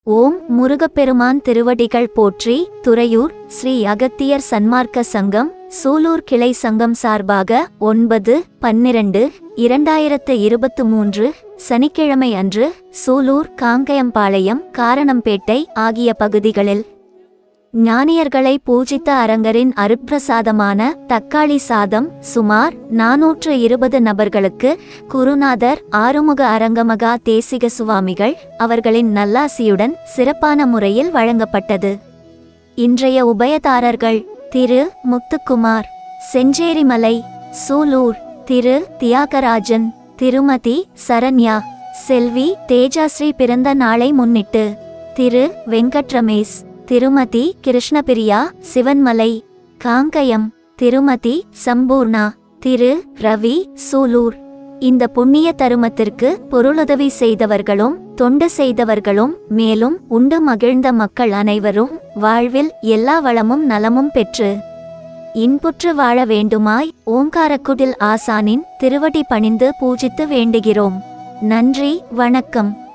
ஓம் முருகப்பெருமான் திருவடிகள் போற்றி துறையூர் ஸ்ரீ அகத்தியர் சன்மார்க்க சங்கம் சூலூர் கிளை சங்கம் சார்பாக ஒன்பது பன்னிரண்டு இரண்டாயிரத்து இருபத்து மூன்று சனிக்கிழமை அன்று சூலூர் காங்கயம்பாளையம் காரணம்பேட்டை ஆகிய பகுதிகளில் ஞானியர்களை பூஜித்த அரங்கரின் அருட்பிரசாதமான தக்காளி சாதம் சுமார் நாநூற்று இருபது நபர்களுக்கு குருநாதர் ஆறுமுக அரங்கமகா தேசிக சுவாமிகள் அவர்களின் நல்லாசியுடன் சிறப்பான முறையில் வழங்கப்பட்டது இன்றைய உபயதாரர்கள் திரு முத்துக்குமார் செஞ்சேரிமலை சூலூர் திரு தியாகராஜன் திருமதி சரண்யா செல்வி தேஜாஸ்ரீ பிறந்த நாளை முன்னிட்டு திரு வெங்கட்ரமேஷ் திருமதி கிருஷ்ணபிரியா சிவன்மலை காங்கயம் திருமதி சம்பூர்ணா திரு ரவி சூலூர் இந்த புண்ணிய தருமத்திற்கு பொருளுதவி செய்தவர்களும் தொண்டு செய்தவர்களும் மேலும் உண்டு மகிழ்ந்த மக்கள் அனைவரும் வாழ்வில் எல்லா வளமும் நலமும் பெற்று இன்புற்று வாழ வேண்டுமாய் ஓங்காரக்குடில் ஆசானின் திருவடி பணிந்து பூஜித்து வேண்டுகிறோம் நன்றி வணக்கம்